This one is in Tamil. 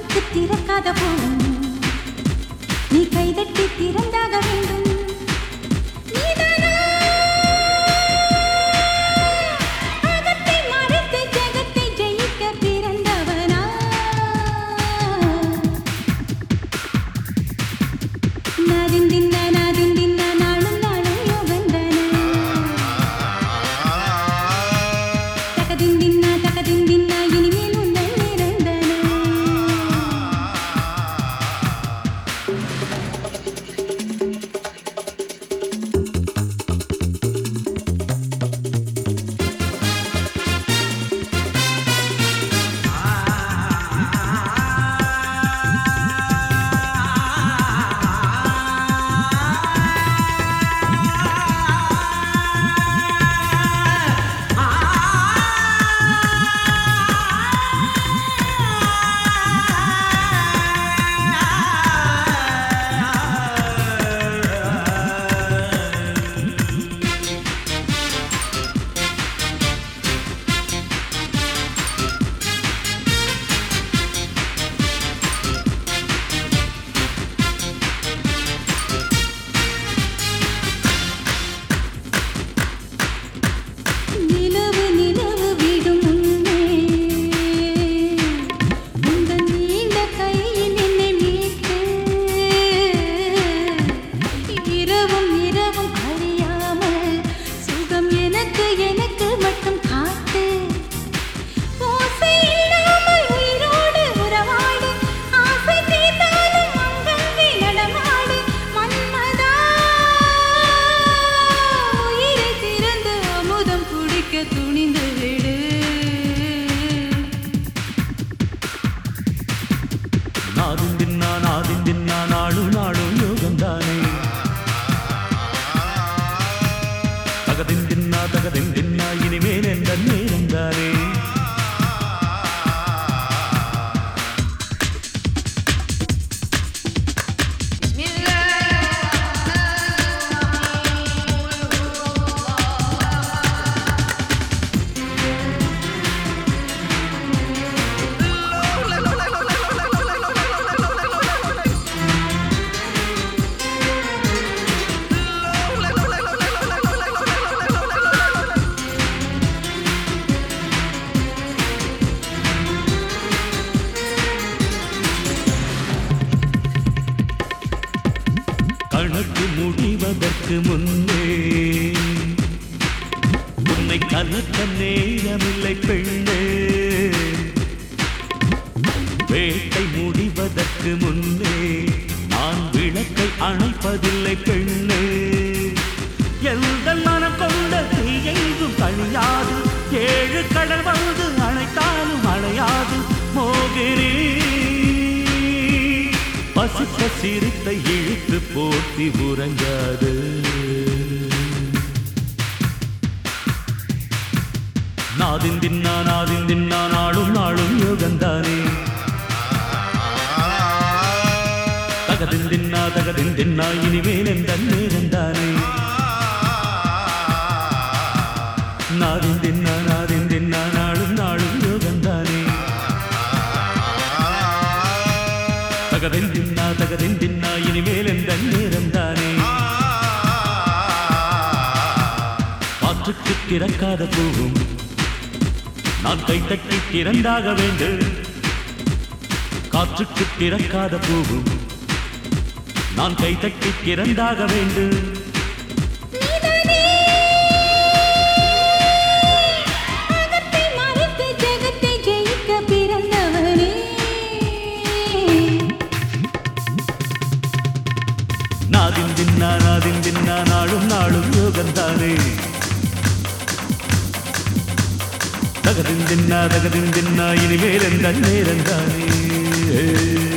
காற்றுக்கு திறக்காத போகும் நீ கைதட்டி திறந்தாக வேண்டும் நீதானா? அகத்தை மறைத்து ஜெகத்தை ஜெயிக்க பிறந்தவனா நாதிந்தின்ன நாதிந்தின்ன நாளும் நாளும் யோகந்தன தகதிந்தின்ன தகதிந்தின்ன இனிமேல் உந்தன் நிரந்தன நிலவு நிலவு விடும் முன்னே உந்தன் நீண்ட கையில் என்னை மீட்டு இரவும் இரவும் கழியாமல் சுகம் எனக்கு எனக்கு மட்டும் காட்டு ஓசை இல்லாமல் உயிரோடு உறவாடு ஆசை தீர்ந்தாலும் அங்கங்கே நடமாடு மன்மதா உயிரை திறந்து அமுதம் குடிக்க துணிந்து விடு நாதும் தின்னா நாதும் தின்னா நாளும் நாளும் யோகந்தானே தகதின் தின்னா தகதின் தின்னா இனிமேல் எந்த நேரம் தானே கணக்கு முடிவதற்கு முன்னே உன்னை கலக்க நேரமில்லை பெண்ணே வேட்டை முடிவதற்கு முன்னே நான் விளக்கை அணைப்பதில்லை பெண்ணே எந்த மனம் கொண்ட தீயெங்கும் தனியாது ஏழு கடல் வந்து அணைத்தாலும் அணையாது மோகினி பசித்த சிரித்தை இழுத்து போட்டி உறங்காது நாதின் தின்னா நாதின் தின்னா நாளும் நாளும் யோகந்தானே தகதின் தின்னா தகதின் தின்னா இனிமேல் எந்த நேரம் தானே நாதின் தின்னா நாதின் தின்னா நாளும் நாளும் யோகந்தானே தகதின் தின்னா தகதின் தின்னா இனிமேல் எந்த நேரம் தானே காற்றுக்கு திறக்காத பூவும் நான் கைத்தட்டி திறந்தாக வேண்டும் காற்றுக்கு திறக்காத பூவும் நான் கைத்தட்டி திறந்தாக வேண்டும் நீதானே அகத்தை மறைத்து ஜெகத்தை ஜெயிக்க பிறந்தவனே நாதின் தின்னா நாதின் தின்னா நாளும் நாளும் யோகந்தானே தகதின் தின்னா தகதின் தின்னா இனிமேல் எந்த நேரம் தானே